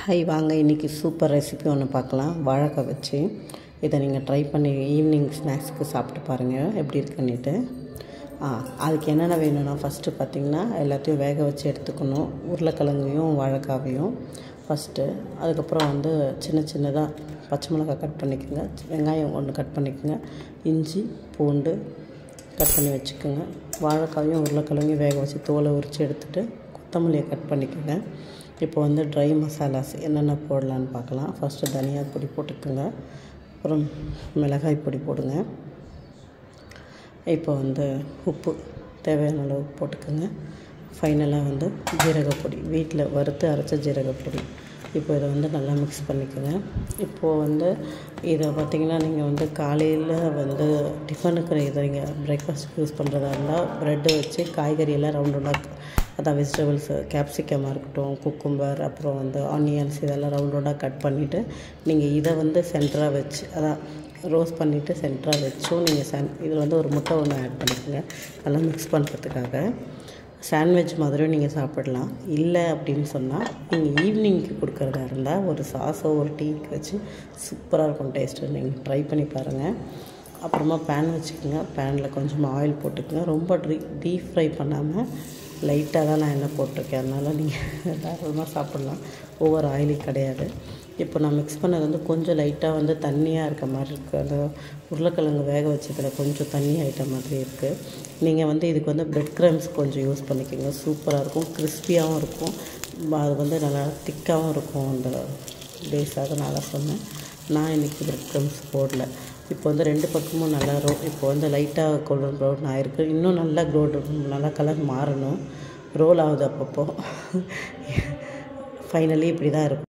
high வாங்க இன்றைக்கி super recipe ஒன்று பார்க்கலாம் வாழைக்காய் வச்சு இதை நீங்கள் ட்ரை பண்ணி ஈவினிங் ஸ்நாக்ஸுக்கு சாப்பிட்டு பாருங்கள் எப்படி இருக்குன்னுட்டு ஆ அதுக்கு என்னென்ன வேணும்னா ஃபஸ்ட்டு பார்த்திங்கன்னா எல்லாத்தையும் வேக வச்சு எடுத்துக்கணும் உருளைக்கிழங்கையும் வாழைக்காவையும் ஃபஸ்ட்டு அதுக்கப்புறம் வந்து சின்ன சின்னதாக பச்சை மிளகாய் கட் பண்ணிக்கோங்க வெங்காயம் ஒன்று கட் பண்ணிக்கோங்க இஞ்சி பூண்டு கட் பண்ணி வச்சுக்கோங்க வாழைக்காயும் உருளைக்கிழங்கையும் வேக வச்சு தோலை உரித்து எடுத்துகிட்டு கொத்தமல்லியை கட் பண்ணிக்கோங்க இப்போ வந்து ட்ரை மசாலாஸ் என்னென்ன போடலான்னு பார்க்கலாம் ஃபஸ்ட்டு தனியா பொடி போட்டுக்கோங்க அப்புறம் மிளகாய் பொடி போடுங்க இப்போ வந்து உப்பு தேவையான அளவு போட்டுக்கோங்க ஃபைனலாக வந்து ஜீரகப்பொடி வீட்டில் வறுத்து அரைச்ச ஜீரகப்பொடி இப்போ இதை வந்து நல்லா மிக்ஸ் பண்ணிக்கோங்க இப்போது வந்து இதை பார்த்திங்கன்னா நீங்கள் வந்து காலையில் வந்து டிஃபனுக்கு இதை நீங்கள் பிரேக்ஃபாஸ்ட்டுக்கு யூஸ் பண்ணுறதா இருந்தால் ப்ரெட்டு வச்சு காய்கறி எல்லாம் ரவுண்ட் ரவுண்டாக அதான் வெஜிடபிள்ஸு கேப்சிகமாக இருக்கட்டும் குக்கும்பர் அப்புறம் வந்து ஆனியன்ஸ் இதெல்லாம் ரவுண்ட் ரவுண்டாக கட் பண்ணிவிட்டு நீங்கள் இதை வந்து சென்டராக வச்சு அதான் ரோஸ்ட் பண்ணிவிட்டு சென்டராக வச்சும் நீங்கள் சென் இதில் வந்து ஒரு முட்டை ஒன்று ஆட் பண்ணிக்கோங்க நல்லா மிக்ஸ் பண்ணுறதுக்காக சாண்ட்விச் மாதிரியும் நீங்கள் சாப்பிடலாம் இல்லை அப்படின்னு சொன்னால் நீங்கள் ஈவினிங்க்கு கொடுக்குறதா இருந்தால் ஒரு சாஸோ ஒரு டீக்கு வச்சு சூப்பராக இருக்கும் டேஸ்ட்டு நீங்கள் ட்ரை பண்ணி பாருங்கள் அப்புறமா பேன் வச்சுக்கோங்க பேனில் கொஞ்சமாக ஆயில் போட்டுக்கோங்க ரொம்ப ட்ரீ டீப் ஃப்ரை பண்ணாமல் லைட்டாக தான் நான் எண்ணெய் போட்டிருக்கேன் அதனால் நீங்கள் தாராளமாக சாப்பிட்லாம் ஓவர் ஆயிலி கிடையாது இப்போ நான் மிக்ஸ் பண்ணது வந்து கொஞ்சம் லைட்டாக வந்து தண்ணியாக இருக்க மாதிரி இருக்குது அந்த உருளைக்கிழங்கு வேக வச்சதில் கொஞ்சம் தண்ணி ஆகிட்ட மாதிரி இருக்குது நீங்கள் வந்து இதுக்கு வந்து ப்ரெட் க்ரம்ஸ் கொஞ்சம் யூஸ் பண்ணிக்கோங்க சூப்பராக இருக்கும் கிறிஸ்பியாகவும் இருக்கும் அது வந்து நல்லா திக்காகவும் இருக்கும் அந்த பேஸ் அதனால் சொன்னேன் நான் இன்றைக்கி ப்ரெட் க்ரம்ஸ் போடல இப்போ வந்து ரெண்டு பக்கமும் நல்லா ரோ இப்போ வந்து லைட்டாக கோல்டன் ப்ரௌன் ஆகிருக்கு இன்னும் நல்லா கோல்டன் நல்லா கலர் மாறணும் ரோல் ஆகுது அப்பப்போ ஃபைனலி இப்படி தான் இருக்கும்